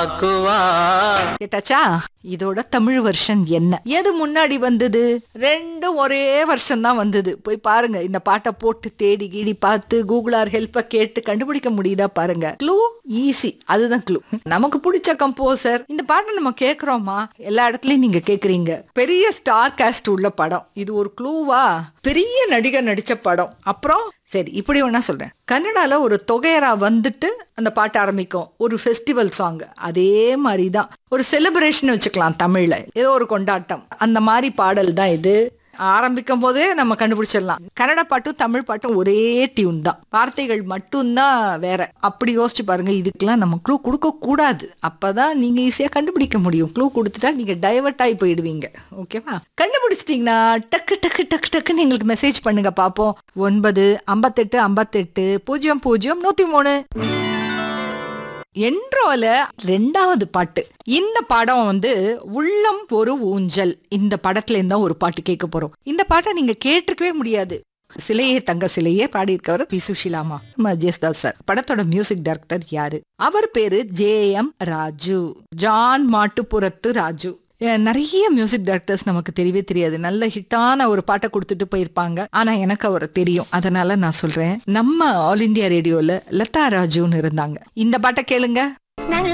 aqua கேட்டாச்சா இதோட Tamil version என்ன எது முன்னாடி வந்தது ரெண்டும் ஒரே வருஷம் தான் வந்தது போய் பாருங்க இந்த பாட்டை போட்டு தேடி கீடி பார்த்து கூகுளார் ஹெல்ப்பை கேட்டு கண்டுபிடிக்க முடியுதா பாருங்க க்ளூ ஈஸி அதுதான் க்ளூ நமக்கு பிடிச்ச கம்போசர் இந்த பாட்டை நம்ம கேக்குறோமா எல்லா இடத்துலயும் நீங்க கேக்குறீங்க பெரிய ஸ்டார் காஸ்ட் உள்ள படம் இது ஒரு க்ளூவா பெரிய நடிகர் நடிச்ச படம் அப்புறம் சரி இப்படி வேணா சொல்றேன் கன்னடால ஒரு தொகையரா வந்துட்டு அந்த பாட்டு ஆரம்பிக்கும் ஒரு ஃபெஸ்டிவல் சாங் அதே மாதிரி தான் ஒரு செலிப்ரேஷன் வச்சுக்கலாம் தமிழ்ல ஏதோ ஒரு கொண்டாட்டம் அந்த மாதிரி பாடல் தான் இது ஆரம்பிக்கும் போதே நம்ம கண்டுபிடிச்சிடலாம் கன்னட பாட்டும் தமிழ் பாட்டும் ஒரே டியூன் தான் வார்த்தைகள் மட்டும்தான் வேற அப்படி யோசிச்சு பாருங்க இதுக்கெல்லாம் நம்ம க்ளூ கொடுக்க கூடாது அப்பதான் நீங்க ஈஸியா கண்டுபிடிக்க முடியும் க்ளூ கொடுத்துட்டா நீங்க டைவர்ட் ஆகி போயிடுவீங்க ஓகேவா கண்டுபிடிச்சிட்டீங்கன்னா டக்கு டக்கு டக்கு டக்குன்னு எங்களுக்கு மெசேஜ் பண்ணுங்க பாப்போம் ஒன்பது ஐம்பத்தெட்டு ஐம்பத்தெட்டு பூஜ்ஜியம் பூஜ்ஜியம் நூத்தி மூணு என்றோல ரெண்டாவது பாட்டு இந்த படம் வந்து உள்ளம் ஒரு ஊஞ்சல் இந்த படத்துல இருந்தா ஒரு பாட்டு கேட்க போறோம் இந்த பாட்டை நீங்க கேட்டிருக்கவே முடியாது சிலையே தங்க சிலையே பாடியிருக்கவர் பி சுஷிலாமா நம்ம ஜெயஸ்தாஸ் சார் படத்தோட மியூசிக் டைரக்டர் யாரு அவர் பேரு ஜே எம் ராஜு ஜான் மாட்டுப்புறத்து ராஜு அஹ் நிறைய மியூசிக் டைரக்டர்ஸ் நமக்கு தெரியவே தெரியாது நல்ல ஹிட்டான ஒரு பாட்டை கொடுத்துட்டு போயிருப்பாங்க ஆனா எனக்கு அவரை தெரியும் அதனால நான் சொல்றேன் நம்ம ஆல் இந்தியா ரேடியோல லதா ராஜுன்னு இருந்தாங்க இந்த பாட்டை கேளுங்க